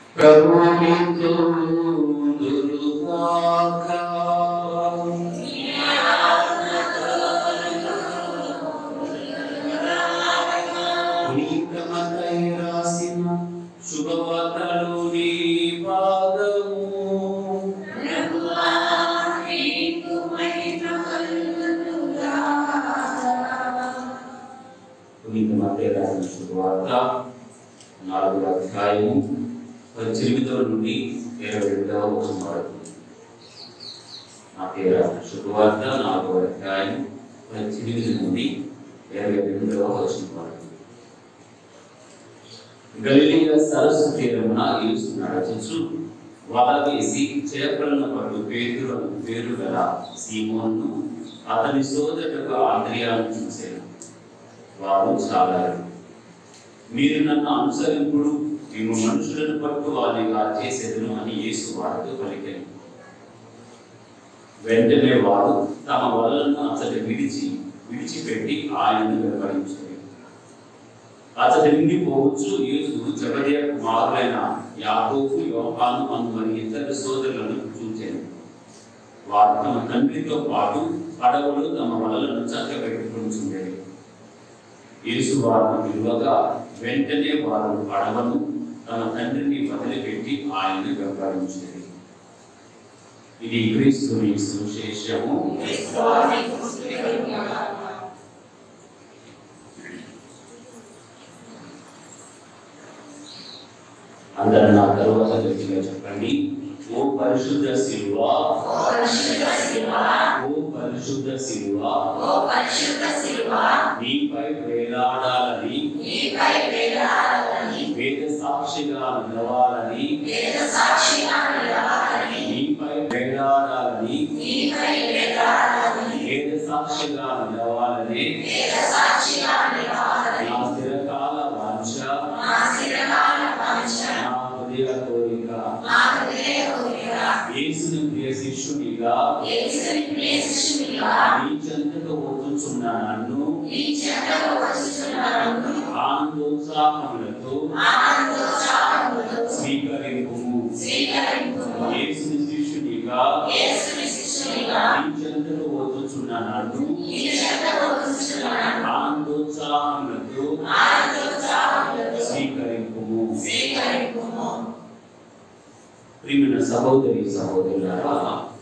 ప్రభు మీతో ఉండునుగాక. పునీత మత్తయి రాసిన శుభవార్తలోని భాగము పునీత మత్తయి రాసిన శుభవార్త నాలుగవ అధ్యాయము పద్దెనిమిదవ నుండి ఇరవై రెండవ వచనం వరకు మత్తయి రాసిన శుభవార్త నాలుగవ అధ్యాయం పద్దెనిమిది నుండి ఇరవై రెండవ వచనం వరకు గలిలియ సరస్సు తీరమున యేసు నడచుచు వల వేసి చేపలను పట్టు పేతురు అను పేరు గల సీమోన్ను అతని సోదరుడు ఆంద్రియాను చూశాను వారు చాలారు మీరు నన్ను అనుసరింపుడు మేము మనుషులను పట్టు వారిగా చేసేదను అని యేసు వారితో పలికాను వెంటనే వారు తమ వలలను అతడు విడిచి విడిచిపెట్టి ఆయనను వెంబడించారు అతడి నుండి పోవచ్చు యేసు జబదయ కుమారులైన యాకోబు యోహాను అను మరి ఇతర సోదరులను చూచారు వారు తమ తండ్రితో పాటు పడవలు తమ వలలను చక్కబెట్టుకుంటుండేది యేసు వారిని పిలువగా వెంటనే వారు పడవను తమ తండ్రిని వదిలిపెట్టి ఆయన్ని వెంబడించేది ఇది క్రీస్తుని సువిశేషము అందరూ నా తరువాత గట్టిగా చెప్పండి ఓ పరిశుద్ధ శిలువ ఓ పరిశుద్ధ శిలువ నీపై వేలాడాలని వేద సాక్షిగా నిలవాలని నీపై వేలాడాలని వేద సాక్షిగా నిలవాలని నా స్థిరకాల వాంఛ నా హృదయ కోరిక యేసుని ప్రియ శిష్యునిగా నీ చెంతకు వచ్చుచున్న నన్ను ఆనందోత్సాహములతో స్వీకరింపుము యేసుని శిష్యునిగా నీ చెంతకు వచ్చుచున్న నన్ను ఆనందోత్సాహములతో స్వీకరింపుము ప్రియమైన సహోదరి సహోదరులారా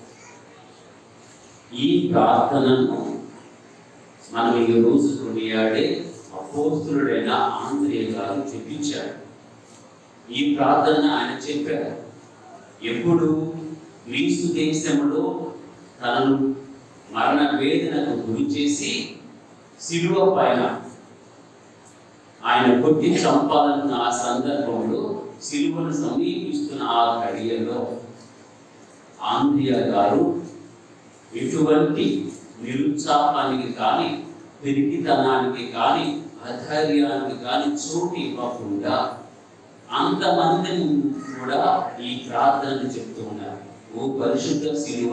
ఈ ప్రార్థనను మనం ఈ రోజు కొనియాడే అపోస్తులుడైన ఆంధ్రేయ గారు చెప్పించారు ఈ ప్రార్థన ఆయన చెప్పారు ఎప్పుడు గ్రీసు దేశంలో తనను మరణ వేదనకు గురి చేసి శిలువ పైన ఆయన కొట్టి చంపాలన్న ఆ సందర్భంలో సిలువను సమీపిస్తున్న ఆ ఘడియలో ఆంధ్రియ గారు ఎటువంటి నిరుత్సాహానికి కానీ పెరిగితనానికి కానీ అధైర్యానికి కానీ చోటు ఇవ్వకుండా అంతమందిని కూడా ఈ ప్రార్థనలు చెప్తూ ఉన్నారు ఓ పరిశుద్ధ శిలువ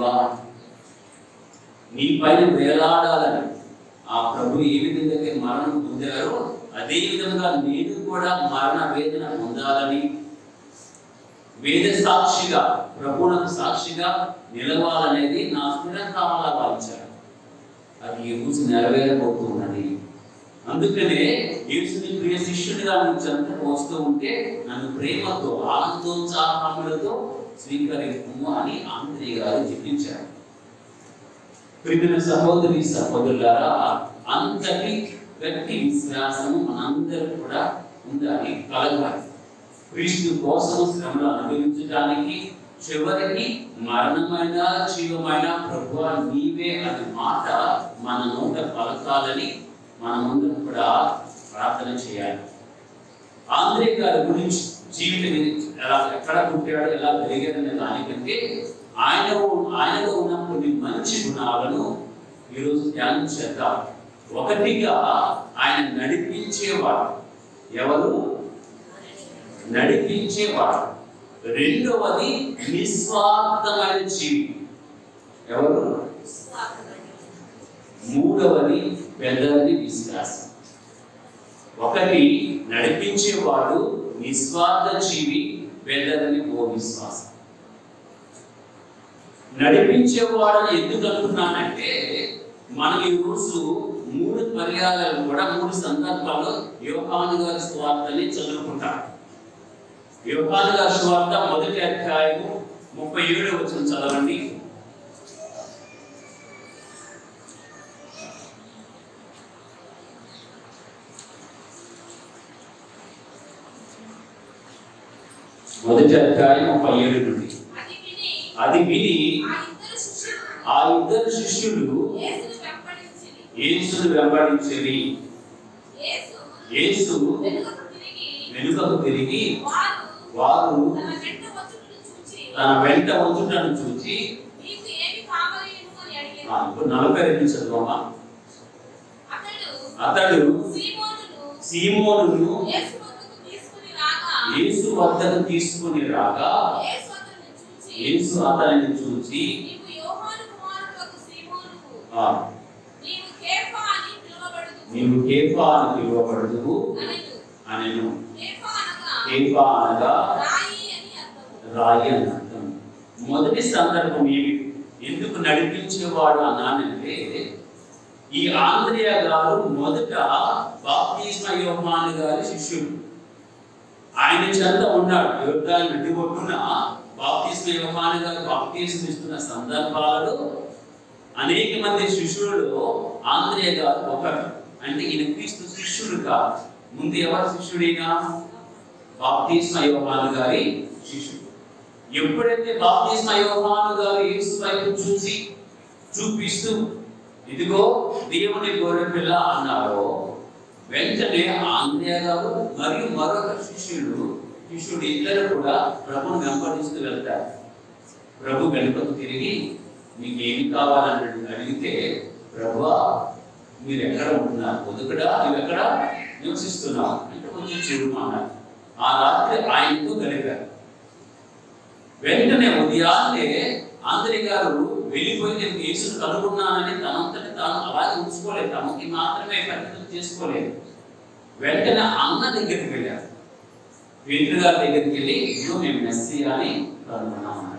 నీ పైన వేలాడాలని ఆ ప్రభు ఏ విధంగా అయితే మరణం పొందారో అదే విధంగా నేను కూడా మరణ వేదన పొందాలని వేద సాక్షిగా ప్రభువునకు సాక్షిగా నిలవాలనేది నా స్థిరకాల వాంఛ అది ఈ రోజు నెరవేరబోతున్నది అందుకనే యేసుని ప్రియ శిష్యుడిగా నువ్వు చెంతకు వస్తూ ఉంటే నన్ను ప్రేమతో ఆనందోత్సాహములతో స్వీకరింపు అని ఆంధ్రేయ గారు చెప్పించారు ప్రియమైన సహోదరి సహోదరులారా అంతటి గట్టి విశ్వాసము మనందరూ కూడా ఉండాలి కలగాలి క్రీస్తు కోసం శ్రమలు అనుభవించడానికి చివరికి మరణమైన జీవమైన ప్రభు నీవే అనే మాట మన నోట పలకాలని మనమందరం కూడా ప్రార్థన చేయాలి ఆంధ్రే గారి గురించి జీవితం ఎలా ఎక్కడ పుట్టాడు ఎలా పెరిగాడనే దానికంటే ఆయన ఆయనలో ఉన్న కొన్ని మంచి గుణాలను ఈరోజు ధ్యానం చేద్దాం ఒకటిగా ఆయన నడిపించేవాడు ఎవరు నడిపించేవాడు రెండవది నిస్వార్థమైన జీవి ఎవరు మూడవది పెద్దది విశ్వాసం ఒకటి నడిపించేవాడు నిస్వార్థ జీవి వెళ్ళరని ఓ విశ్వాసం నడిపించేవాడని ఎందుకు అంటున్నానంటే మనం ఈ రోజు మూడు పర్యాయాలు కూడా మూడు సందర్భాల్లో యోహాను గారి స్వార్థని చదువుకుంటాం యోహాను గారి స్వార్థ మొదటి అధ్యాయము ముప్పై ఏడు వచ్చిన చదవండి మొదటి అధ్యాయం ముప్పై ఏడు నుండి అది విని అది విని ఆ ఇద్దరు శిష్యులు ఆ ఇద్దరు శిష్యులు యేసును వెంబడించిరి. యేసును వెంబడించిరి యేసు యేసు వెనుకకు తిరిగి వెనుకకు తిరిగి వారు వారు తన వెంట వచ్చుటను చూచి తన వెంట వచ్చుటను చూచి నీకు ఏమి కావాలి అని అడిగారు ఆ, ఇప్పుడు నలభై రెండు చదువమ్మా అతడు అతడు సీమోనును సీమోనును యేసు వద్దకు తీసుకుని రాగా యేసు వద్దకు తీసుకుని రాగా యేసు అతన్ని చూచి యేసు అతనిని చూచి నీవు యోహాను కుమారుడకు సీమోనువు ఆ, నీవు కేఫా అని పిలువబడుదు నీవు కేఫా అని పిలువబడదు అనెను అనెను కేఫా అనగా కేఫా అనగా రాయి అని అర్థము రాయి అని అర్థం మొదటి సందర్భం ఏమి ఎందుకు నడిపించేవాడు అన్నానంటే ఈ ఆంధ్రియ గారు మొదట బాప్తిస్మ యోహాను గారి శిష్యుడు ఆయన చెంత ఉన్నాడు యోర్దాన్ నది ఒడ్డున బాప్తిస్మ యోహాను గారు బాప్తిస్మ ఇస్తున్న సందర్భాలలో అనేక మంది శిష్యులలో ఆంధ్రేయ గారు ఒకరు అంటే ఈయన క్రీస్తు శిష్యుడు కాదు ముందు ఎవరు శిష్యుడైనా బాప్తిస్మ యోహాను గారి శిష్యుడు ఎప్పుడైతే బాప్తిస్మ యోహాను గారు యేసు వైపు చూసి చూపిస్తూ ఇదిగో దేవుని గొర్రె పిల్ల అన్నారో వెంటనే ఆంధ్రయ గారు మరియు మరొక శిష్యుడు శిష్యుడు ఇద్దరు కూడా ప్రభుని వెంబడిస్తూ వెళ్తారు ప్రభు వెనుకకు తిరిగి మీకు ఏమి కావాలని అడిగితే ప్రభువా మీరు ఎక్కడ ఉంటున్నారు పొదుకడా నువ్వు ఎక్కడ నివసిస్తున్నావు అంటే కొంచెం చూడు అన్నారు ఆ రాత్రి ఆయనతో గడిపారు వెంటనే ఉదయాన్నే ఆంధ్రి గారు వెళ్ళిపోయి నేను యేసును కనుగొన్నానని తనంతటి తాను అలాగే ఉంచుకోలేదు తమకి మాత్రమే పరిమితం చేసుకోలేదు వెంటనే అన్న దగ్గరికి వెళ్ళారు పేతురు గారి దగ్గరికి వెళ్ళి ఇదిగో మేము మెస్సీ అని కనుగొన్నాం అన్నాడు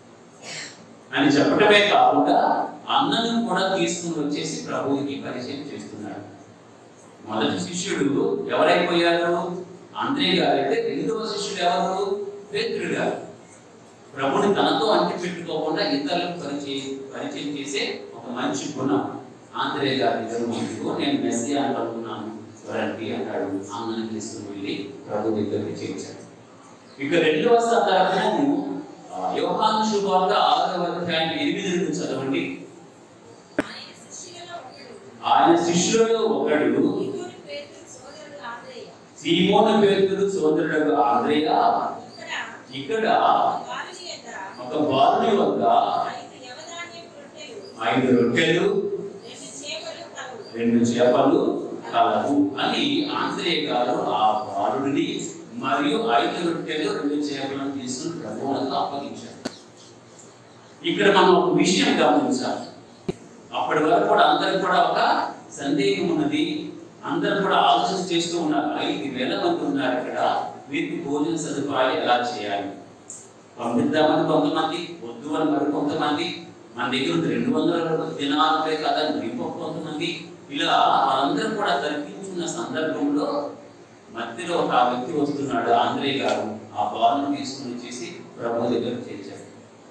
అని చెప్పడమే కాకుండా అన్నను కూడా తీసుకుని వచ్చేసి ప్రభువుకి పరిచయం చేస్తున్నాడు మొదటి శిష్యుడు ఎవరైపోయారు అంద్రే గారు అయితే రెండవ శిష్యుడు ఎవరు పేతురు గారు ప్రభుని తనతో అంటి పెట్టుకోకుండా ఇతరులకు పరిచయం పరిచయం చేసే ఒక మంచి గుణం ఆంధ్రే గారి దగ్గర ముందు నేను మెస్సీ అనుకుంటున్నాను రండి అన్నాడు ఆమెను తీసుకుని వెళ్ళి ప్రభు దగ్గరికి చేర్చాడు ఇక రెండవ సందర్భము ఆ, యోహాను శుభార్త ఆరవ అధ్యాయం ఎనిమిది నుండి చదవండి ఆయన శిష్యులలో ఒకడు ఆయన శిష్యులలో ఒకడు సీమోను పేతురు సోదరుడు ఆంద్రేయ సీమోను పేతురు సోదరుడు ఆంద్రేయ ఇక్కడ ఇక్కడ గాలిలి యొద్ద ఒక బాలుని వద్ద ఐదు యవధాన్యపు రొట్టెలు ఐదు రొట్టెలు రెండు చేపలు కలవు రెండు చేపలు కలవు అని ఆంధ్రేయ గారు ఆ బాలుడిని మరియు ఐదు రొట్టెలు రెండు చేపలను తీసుకుని ప్రభువులకు అప్పగించారు ఇక్కడ మనం ఒక విషయం గమనించాలి అప్పటి వరకు కూడా అందరికి కూడా ఒక సందేహం ఉన్నది అందరు కూడా ఆలోచన చేస్తూ ఉన్నారు ఐదు వేల మంది ఉన్నారు ఇక్కడ వీరికి భోజన సదుపాయాలు ఎలా చేయాలి పంపిద్దామని కొంతమంది వద్దు అని మరి కొంతమంది మన దగ్గర ఉంది రెండు వందల దినాలపై కదా ఇంకొక కొంతమంది ఇలా వాళ్ళందరూ కూడా తర్కించున్న సందర్భంలో మధ్యలో ఒక వ్యక్తి వస్తున్నాడు ఆంధ్రే గారు ఆ బాల్ను తీసుకుని వచ్చేసి ప్రభు దగ్గర చేర్చాడు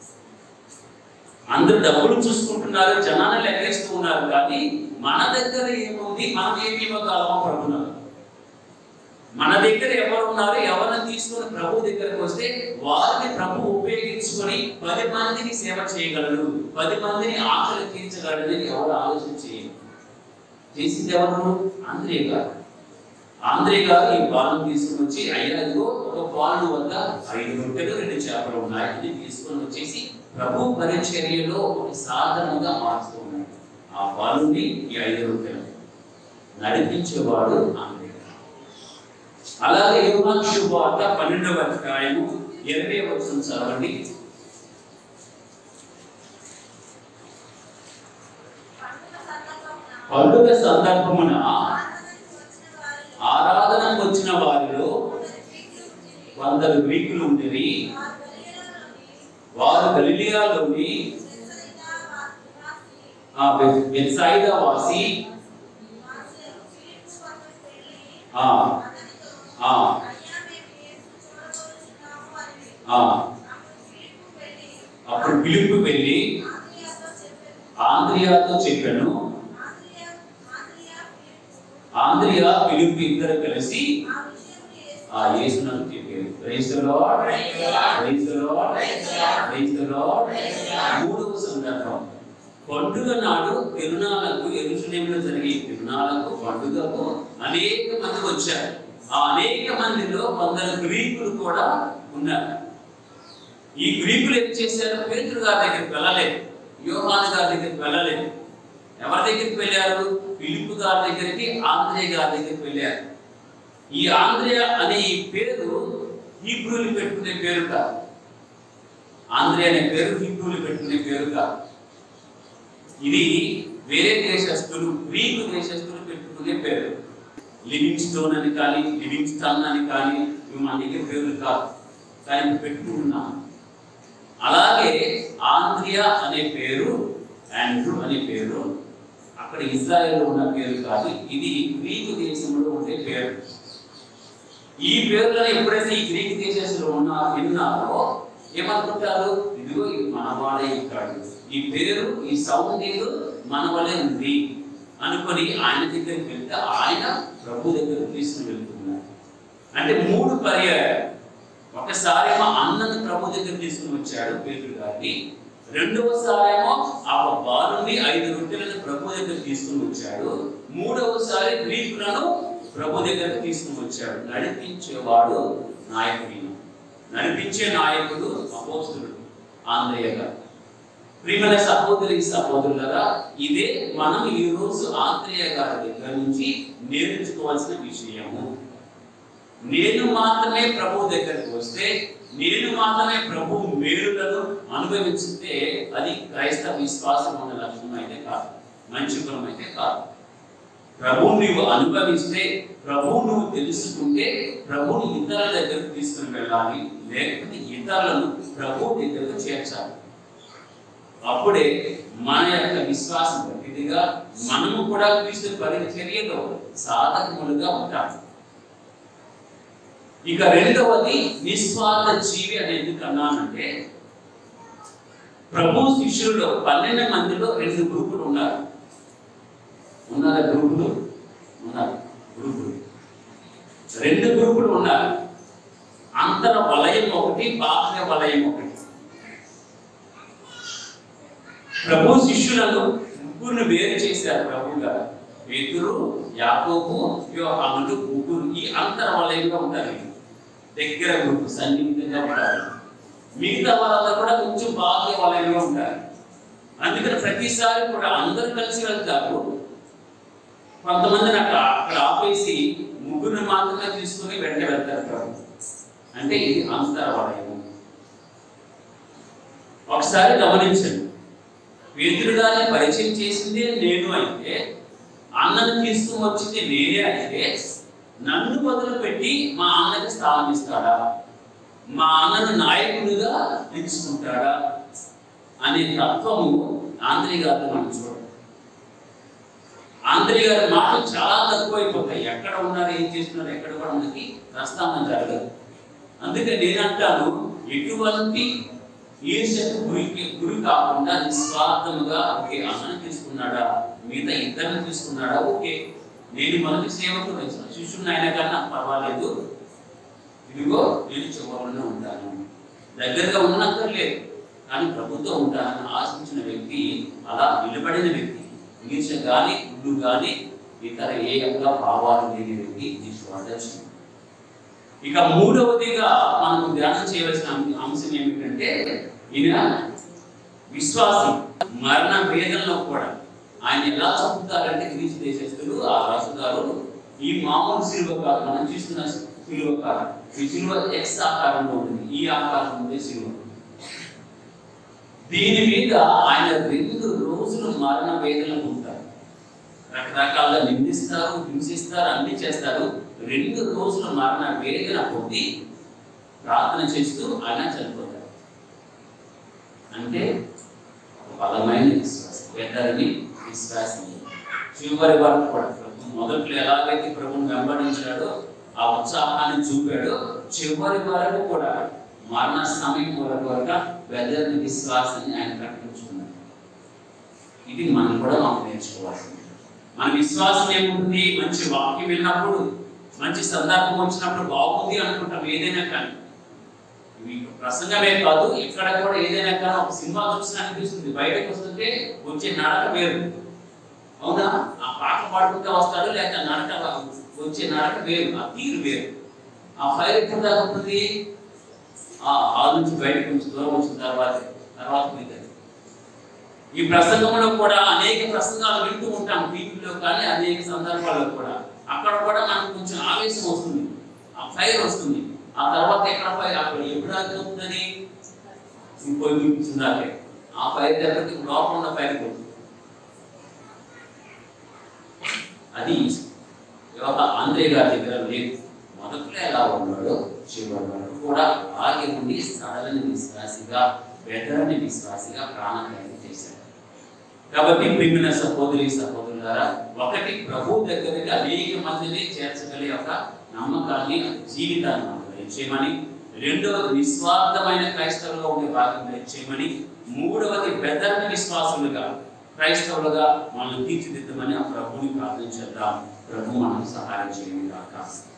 అందరు డబ్బులు చూసుకుంటున్నారు జనాన్ని లెక్కేస్తూ ఉన్నారు కానీ మన దగ్గర ఏముంది మనం ఏమి ఇవ్వగలమో ప్రభున్నారు మన దగ్గర ఎవరు ఉన్నారు ఎవరిని తీసుకొని ప్రభు దగ్గరకు వస్తే వారిని ప్రభు ఉపయోగించుకొని పది మందికి సేవ చేయగలరు పది మందిని ఆకలి తీర్చగలరని ఎవరు ఆలోచన చేయరు చేసింది ఎవరు ఆంధ్రే గారు ఆంధ్రే గారు ఈ బాలను తీసుకుని వచ్చి అయ్యా ఇదిగో ఒక బాలను వద్ద ఐదు రొట్టెలు రెండు చేపలు ఉన్నాయి ఇది తీసుకొని వచ్చేసి ప్రభు పరిచర్యలో ఒక సాధనగా మార్చుతూ ఉన్నాడు ఆ బాలుని ఈ ఐదు రొట్టెలు నడిపించేవాడు ఆంధ్రే గారు అలాగే యోహాను శుభవార్త పన్నెండవ అధ్యాయము ఇరవై వచ్చిన చదవండి పండుగ పండుగ సందర్భమున సందర్భమున ఆరాధనకు వచ్చిన వారిలో ఆరాధనకు వచ్చిన వారిలో కొందరు గ్రీకులు పుట్టిరి. కొందరు గ్రీకులు ఉండేవి వారు గలిలయలోని వారు గలిలియాలోని బెత్సయిదా వాసి ఆ బె- బెత్సాయిదా వాసి వాసియు ఫిలిప్పు వద్దకు వెళ్ళి ఆ అతనితో ఆ అయ్యా మేము యేసును చూడగోరుచున్నాము అని ఆ అప్పుడు ఫిలిప్పు వెళ్ళి అప్పుడు పిలుపు వెళ్ళి ఆంద్రియాతో చెప్పాను ఆంద్రియాతో చెప్పాను ఆంద్రియా ఆంద్రియా ఫిలిప్పు ఆంద్రియా పిలుపు ఇద్దరు కలిసి ఆ విషయమును యేసు ఆ యేసునకు చెప్పారు praise the lord praise the lord praise the lord మూడవ సందర్భం పండుగ నాడు తిరునాళ్ళకు ఎరుసలేములో జరిగే తిరునాళ్ళకు పండుగకు అనేక మంది వచ్చారు ఆ అనేక మందిలో కొందరు గ్రీకులు కూడా ఉన్నారు ఈ గ్రీకులు ఏం చేశారు పేతురు గారి దగ్గరికి వెళ్ళలేదు యోహాను గారి దగ్గరికి వెళ్ళలేదు ఎవరి దగ్గరికి వెళ్ళారు పిలుపు గారి దగ్గరికి ఆంధ్రేయ గారి దగ్గరికి వెళ్ళారు ఈ ఆంధ్రేయ అనే ఈ పేరు హీబ్రూలు పెట్టుకునే పేరు కాదు ఆంధ్రేయ అనే పేరు హీబ్రూలు పెట్టుకునే పేరు కాదు ఇది వేరే దేశస్తులు గ్రీకు దేశస్తులు పెట్టుకునే పేరు లివింగ్ స్టోన్ అని కానీ లివింగ్ స్టన్ అని కానీ ఇవి మన దగ్గర పేర్లు కాదు కానీ ఇప్పుడు పెట్టుకుంటున్నాం అలాగే ఆంధ్రియా అనే పేరు ఆండ్రూ అనే పేరు అక్కడ ఇజ్రాయెల్ ఉన్న పేరు కాదు ఇది గ్రీకు దేశంలో ఉండే పేరు ఈ పేర్లను ఎప్పుడైతే ఈ గ్రీకు దేశంలో ఉన్న విన్నారో ఏమనుకుంటారు ఇదిగో ఇది మనవాడే ఇస్తాడు ఈ పేరు ఈ సౌండింగ్ మన వలే ఉంది అనుకొని ఆయన దగ్గరికి వెళ్తే ఆయన ప్రభు దగ్గర తీసుకుని వెళ్తున్నారు అంటే మూడు పర్యాయాలు ఒకసారేమో అన్నని ప్రభు దగ్గర తీసుకుని వచ్చాడు పేతుడు గారిని రెండవసారేమో ఆ బాలుని ఐదు రొట్టెలను ప్రభు దగ్గర తీసుకుని వచ్చాడు మూడవసారి గ్రీకులను ప్రభు దగ్గర తీసుకుని వచ్చాడు నడిపించేవాడు నాయకుడు నడిపించే నాయకుడు అపోస్తుడు ఆంధ్రయ్య గారు ప్రియమైన సహోదరి సహోదరులరా ఇదే మనం ఈ రోజు ఆంధ్రయ్య గారి దగ్గర నుంచి నేర్చుకోవాల్సిన విషయము నేను మాత్రమే ప్రభు దగ్గరికి వస్తే నేను మాత్రమే ప్రభు మేలులను అనుభవించితే అది క్రైస్తవ విశ్వాసం ఉన్న లక్షణం అయితే కాదు మంచి గుణం అయితే కాదు ప్రభు నువ్వు అనుభవిస్తే ప్రభు నువ్వు తెలుసుకుంటే ప్రభుని ఇతరుల దగ్గరకు తీసుకుని వెళ్ళాలి లేకపోతే ఇతరులను ప్రభు దగ్గరకు చేర్చాలి అప్పుడే మన యొక్క విశ్వాసం గట్టిదిగా మనము కూడా క్రీస్తు పరిచర్యలో సాధకములుగా ఉంటాం ఇక రెండవది నిస్వార్థ జీవి అని ఎందుకు అన్నానంటే ప్రభు శిష్యుల్లో పన్నెండు మందిలో రెండు గ్రూపులు ఉన్నారు ఉన్నారా గ్రూపులు ఉన్నారు గ్రూపులు రెండు గ్రూపులు ఉన్నారు అంతర వలయం ఒకటి బాహ్య వలయం ఒకటి ప్రభు శిష్యులను ముగ్గురిని వేరు చేశారు ప్రభు గారు పేతురు యాకోబు యోహానులు ముగ్గురు ఈ అంతర వలయంగా ఉంటారు వీళ్ళు. దగ్గర గ్రూపు సన్నిహితంగా ఉంటారు మిగతా వాళ్ళందరూ కూడా కొంచెం బాహ్య వలయంగా ఉంటారు అందుకని ప్రతిసారి కూడా అందరూ కలిసి వెళ్తారు కొంతమందిని అక్కడ అక్కడ ఆపేసి ముగ్గురిని మాత్రమే తీసుకుని వెంట వెళ్తారు ప్రభు అంటే ఇది అంతర వలయం ఒకసారి గమనించండి పేతురు గారిని పరిచయం చేసింది నేను అయితే అన్నను తీసుకుని వచ్చింది నేనే అయితే నన్ను వదిలిపెట్టి మా అన్నకి స్థానం ఇస్తాడా మా అన్నను నాయకుడిగా ఎంచుకుంటాడా అనే తత్వము ఆంధ్రీ గారిలో మనం చూడాలి ఆంధ్రీ గారి మాటలు చాలా తక్కువైపోతాయి ఎక్కడ ఉన్నారు ఏం చేస్తున్నారు ఎక్కడ కూడా మనకి ప్రస్థానం జరగదు అందుకే నేను అంటాను ఎటువంటి ఈర్ష్యకు గురికి గురి కాకుండా నిస్వార్థముగా ఓకే అన్నను తీసుకున్నాడా మిగతా ఇద్దరిని తీసుకున్నాడా ఓకే నేను మొదటి సేవకుడు శిష్యుని అయినా కానీ నాకు పర్వాలేదు ఇదిగో నేను చివరిలోనే ఉంటాను దగ్గరగా ఉండనక్కర్లేదు కానీ ప్రభుత్వం ఉంటానని ఆశించిన వ్యక్తి అలా నిలబడిన వ్యక్తి ఈర్ష కానీ గుడ్డు కానీ ఇతర ఏ యొక్క భావాలు లేని వ్యక్తి నిస్వార్థం ఇక మూడవదిగా మనం ధ్యానం చేయవలసిన అంశ- అంశం ఏమిటంటే ఈయన విశ్వాసం మరణ వేదనలో కూడా ఆయన ఎలా చంపుతారంటే గ్రీసు దేశస్తులు ఆ రాసుగారు ఈ మామూలు సిలువ కాదు మనం చూస్తున్న సిలువ కాదు ఈ సిలువ ఎక్స్ ఆకారంలో ఉంది ఈ ఆకారం ఉంది సిలువ దీని మీద ఆయన రెండు రోజులు మరణ వేదనలు ఉంటారు రకరకాలుగా నిందిస్తారు హింసిస్తారు అన్ని చేస్తారు రెండు రోజులు మరణ వేదన పొంది ప్రార్థన చేస్తూ ఆయన చనిపోతారు అంటే ఒక బలమైన విశ్వాసం పెద్దలని విశ్వాసం చివరి వరకు కూడా ప్రభు మొదట్లో ఎలాగైతే ప్రభుని వెంబడించాడో ఆ ఉత్సాహాన్ని చూపాడో చివరి వరకు కూడా మరణ సమయం వరకు వరకు పెద్దలని విశ్వాసాన్ని ఆయన ప్రకటించుకున్నాడు ఇది మనం కూడా మనం నేర్చుకోవాల్సింది మన విశ్వాసం ఏముంటుంది మంచి వాక్యం విన్నప్పుడు మంచి సందర్భం వచ్చినప్పుడు బాగుంది అనుకుంటాం ఏదైనా కానీ మీకు ప్రసంగమే కాదు ఇక్కడ కూడా ఏదైనా కానీ ఒక సినిమా చూసిన అనిపిస్తుంది బయటకు వస్తుంటే వచ్చే నడక వేరు అవునా ఆ పాట పాడుకుంటూ వస్తాడు లేక నడక వచ్చే నడక వేరు ఆ తీరు వేరు ఆ ఫైర్ ఎప్పుడు దాకా ఉంటుంది ఆ హాల్ నుంచి బయటకు కొంచెం దూరం వచ్చిన తర్వాత తర్వాత పోయింది ఈ ప్రసంగంలో కూడా అనేక ప్రసంగాలు వింటూ ఉంటాం టీవీలో కానీ అనేక సందర్భాల్లో కూడా అక్కడ కూడా మనకు కొంచెం ఆవేశం వస్తుంది ఆ ఫైర్ వస్తుంది ఆ తర్వాత ఎక్కడ ఫైర్ అక్కడ ఎప్పుడు అవుతుందని ఇంకొంచుందాకే ఆ ఫైర్ దగ్గరికి లోపల ఉన్న ఫైర్ పోతుంది అది యోగ ఆంధ్రే గారి దగ్గర లేదు మొదట్లో ఎలా ఉన్నాడో చివరి వరకు కూడా అలాగే ఉండి సడలని విశ్వాసిగా బెదరని విశ్వాసిగా ప్రాణత్యాగం చేశాడు కాబట్టి ప్రిమిన సహోదరి సహోదరులారా ఒకటి ప్రభు దగ్గరికి అనేక మందిని చేర్చగలిగే ఒక నమ్మకాన్ని జీవితాన్ని మనకు దయచేయమని రెండవది నిస్వార్థమైన క్రైస్తవులుగా ఉండే భాగం దయచేయమని మూడవది బెదరని విశ్వాసులుగా క్రైస్తవులుగా మనం తీర్చిదిద్దమని ఆ ప్రభుని ప్రార్థించేద్దాం ప్రభు మనం సహాయం చేయడం కాక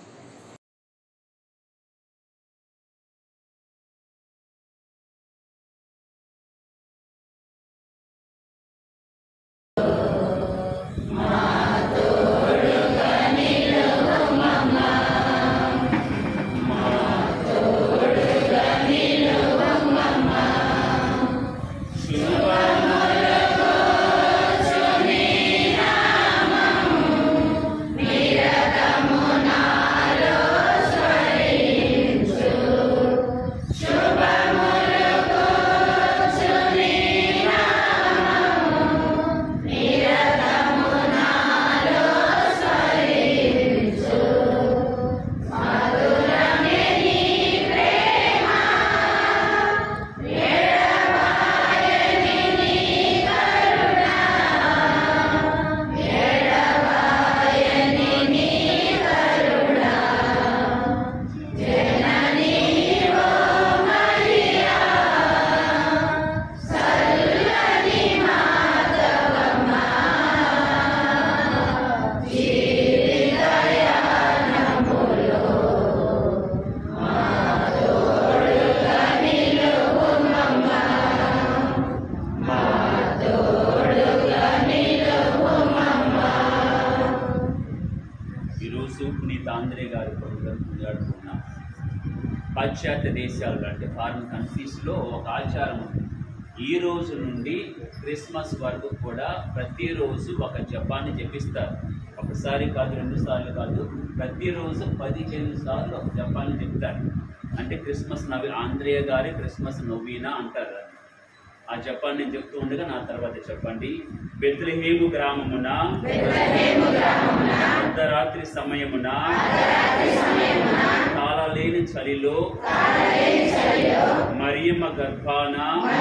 ఈరోజు పునీత ఆంధ్రే గారి పండుగ కొనియాడుకున్నాం పాశ్చాత్య దేశాల్లో అంటే ఫారిన్ కంట్రీస్లో ఒక ఆచారం ఉంది ఈ రోజు నుండి క్రిస్మస్ వరకు కూడా ప్రతిరోజు ఒక జపాన్ని జపిస్తారు ఒకసారి కాదు రెండు సార్లు కాదు ప్రతిరోజు పదిహేను సార్లు ఒక జపాన్ని చెప్తారు అంటే క్రిస్మస్ నవి ఆంధ్రేయ గారి క్రిస్మస్ నవీనా అంటారు దాన్ని. ఆ జపాన్ నేను చెప్తూ ఉండగా నా తర్వాత చెప్పండి బెత్లహేము గ్రామమున అర్ధరాత్రి సమయమున కాలలేని చలిలో మరియమ్మ గర్భాన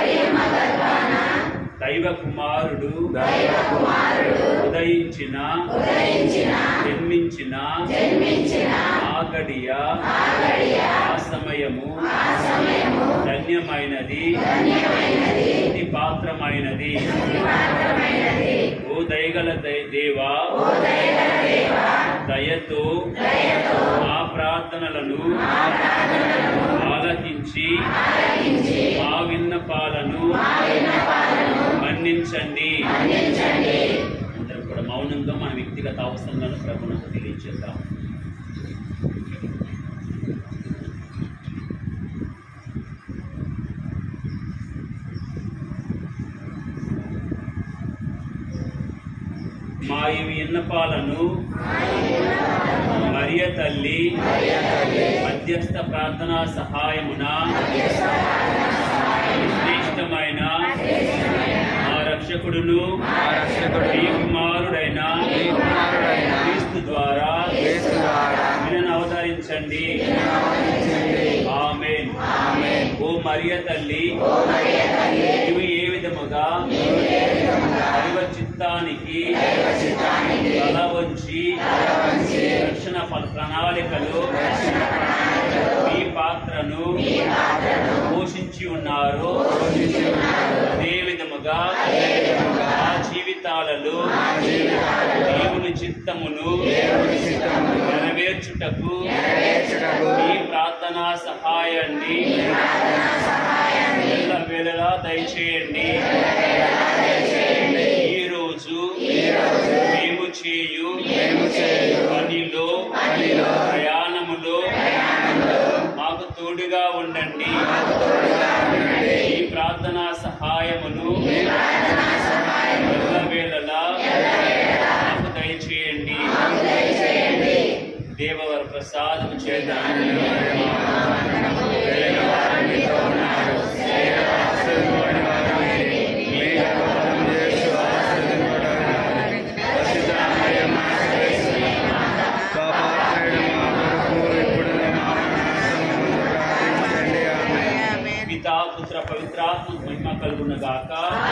దైవ కుమారుడు ఉదయించిన జన్మించిన ఆ గడియ ఆ సమయము ధన్యమైనది స్తుతి పాత్రమైనది ఓ దయగల దయ- దేవా దయతో మా ప్రార్థనలను ఆలకించి మా విన్నపాలను మన్నించండి అందరం కూడా మౌనంగా మన వ్యక్తిగత అవసరాలను ప్రభుత్వం తెలియజేద్దాం మా ఈ విన్నపాలను మరియ తల్లి మధ్యస్థ ప్రార్థనా సహాయమున శ్రేష్టమైన మా రక్షకుడును మీ కుమారుడైన క్రీస్తు ద్వారా వినను అవతరించండి ఆమేన్ మరియ తల్లి నీవు ఏ విధముగా దైవ చిత్తానికి తల వంచి రక్షణ ప- ప్రణాళికలు మీ పాత్రను పోషించి ఉన్నారు అదే విధముగా ఆ జీవితాలలో దేవుని చిత్తమును నెరవేర్చుటకు ఈ ప్రార్థనా సహాయాన్ని ఎల్ల వేళలా దయచేయండి ఈ రోజు మేము చేయు పనిలో ప్రయాణములో మాకు తోడుగా ఉండండి ఈ ప్రార్థనా సహాయమును ఎల్ల వేళలా మాకు దయచేయండి దేవవర ప్రసాదం చేత పితా పుత్ర పవిత్రాత్మ మహిమ కలుగునగాక